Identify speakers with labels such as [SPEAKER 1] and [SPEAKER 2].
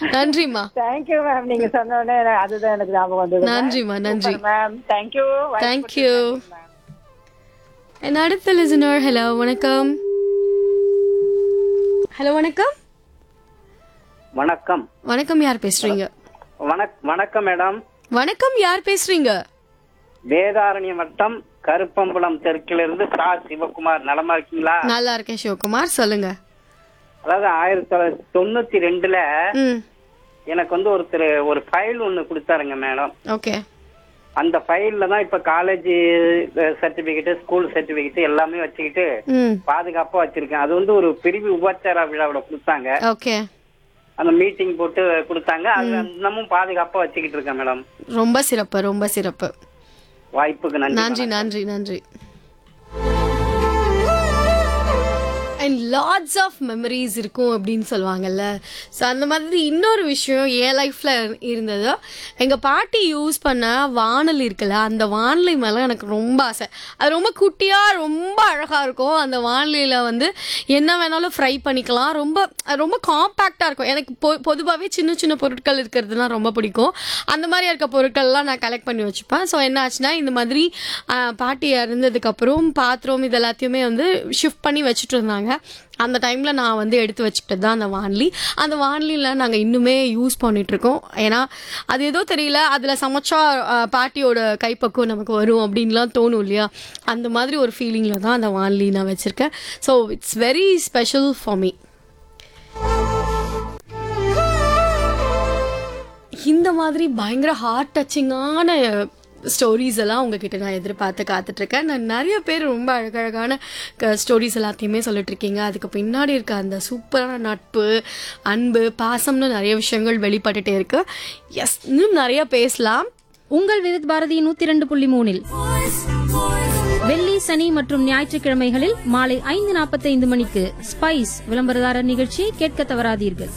[SPEAKER 1] நன்றிம்மா
[SPEAKER 2] thank you ma'am நீங்க சொன்ன உடனே எனக்கு அதுதான் எனக்கு ஞாபகம் வந்தது
[SPEAKER 1] நன்றிம்மா நன்றி
[SPEAKER 2] மேம் தேங்க்யூ
[SPEAKER 1] தேங்க்யூ என் அடுத்த லிசனர் ஹலோ வணக்கம் ஹலோ வணக்கம்
[SPEAKER 3] வணக்கம்
[SPEAKER 1] வணக்கம் யார் பேசுறீங்க
[SPEAKER 3] வணக் வணக்கம் மேடம்
[SPEAKER 1] வணக்கம் யார் பேசுறீங்க
[SPEAKER 3] வேதாரண்யம் வட்டம் கருப்பம்பலம் தெற்கிலிருந்து சா சிவகுமார் நலமா இருக்கீங்களா
[SPEAKER 1] நல்லா இருக்கேன் சிவகுமார் சொல்லுங்க
[SPEAKER 3] அதாவது ஆயிரத்தி தொள்ளாயிரத்தி தொண்ணூத்தி ரெண்டுல
[SPEAKER 1] ம்
[SPEAKER 3] எனக்கு வந்து ஒருத்தர் ஒரு ஃபைல் ஒண்ணு கொடுத்தாருங்க மேடம்
[SPEAKER 1] ஓகே
[SPEAKER 3] அந்த ஃபைல்ல தான் இப்ப காலேஜ் சர்டிபிகேட் ஸ்கூல் சர்டிபிகேட் எல்லாமே வச்சுக்கிட்டு
[SPEAKER 1] ம்
[SPEAKER 3] பாதுகாப்பா வச்சிருக்கேன் அது வந்து ஒரு பிரிவு உபச்சார விழாவோட கொடுத்தாங்க
[SPEAKER 1] ஓகே
[SPEAKER 3] அந்த மீட்டிங் போட்டு கொடுத்தாங்க அது இன்னமும் பாதுகாப்பா வச்சுக்கிட்டு இருக்கேன் மேடம்
[SPEAKER 1] ரொம்ப சிறப்பு ரொம்ப சிறப்பு
[SPEAKER 3] வாய்ப்புக்கு நன்றி
[SPEAKER 1] நன்றி நன்றி நன்றி அண்ட் லாட்ஸ் ஆஃப் மெமரிஸ் இருக்கும் அப்படின்னு சொல்லுவாங்கல்ல ஸோ அந்த மாதிரி இன்னொரு விஷயம் என் லைஃப்பில் இருந்தது எங்கள் பாட்டி யூஸ் பண்ண வானல் இருக்குல்ல அந்த வானொலி மேலே எனக்கு ரொம்ப ஆசை அது ரொம்ப குட்டியாக ரொம்ப அழகாக இருக்கும் அந்த வானொலியில் வந்து என்ன வேணாலும் ஃப்ரை பண்ணிக்கலாம் ரொம்ப அது ரொம்ப காம்பேக்டாக இருக்கும் எனக்கு பொ பொதுவாகவே சின்ன சின்ன பொருட்கள் இருக்கிறதுலாம் ரொம்ப பிடிக்கும் அந்த மாதிரி இருக்க பொருட்கள்லாம் நான் கலெக்ட் பண்ணி வச்சுப்பேன் ஸோ என்ன ஆச்சுன்னா இந்த மாதிரி ஆ, பாட்டி இறந்ததுக்கப்புறம் பாத்திரம் இது எல்லாத்தையுமே வந்து ஷிஃப்ட் பண்ணி வச்சுட்டு இருந்தாங்க அந்த டைமில் நான் வந்து எடுத்து வச்சுக்கிட்டது தான் அந்த வான்லி அந்த வான்லியில் நாங்கள் இன்னுமே யூஸ் பண்ணிட்டு இருக்கோம் ஏன்னா அது ஏதோ தெரியல அதில் சமைச்சா ஆ, பாட்டியோட கைப்பக்குவம் நமக்கு வரும் அப்படின்லாம் தோணும் இல்லையா அந்த மாதிரி ஒரு ஃபீலிங்கில் தான் அந்த வான்லி நான் வச்சுருக்கேன் so it's very special for me இந்த மாதிரி பயங்கர ஹார்ட் டச்சிங்கான ஸ்டோரிஸ் எல்லாம் உங்ககிட்ட நான் எதிர்பார்த்து காத்துட்டு இருக்கேன் நான் நிறைய பேர் ரொம்ப அழகழகான ஸ்டோரிஸ் எல்லாத்தையுமே சொல்லிட்டு இருக்கீங்க அதுக்கு பின்னாடி இருக்க அந்த சூப்பரான நட்பு அன்பு பாசம்னு நிறைய விஷயங்கள் வெளிப்பட்டுட்டே இருக்கு எஸ் இன்னும் நிறைய பேசலாம்
[SPEAKER 4] உங்கள் விருத் பாரதி நூத்தி ரெண்டு புள்ளி மூணில் வெள்ளி சனி மற்றும் ஞாயிற்றுக்கிழமைகளில் மாலை ஐந்து நாற்பத்தைந்து மணிக்கு ஸ்பைஸ் விளம்பரதாரர் நிகழ்ச்சியை கேட்க தவறாதீர்கள்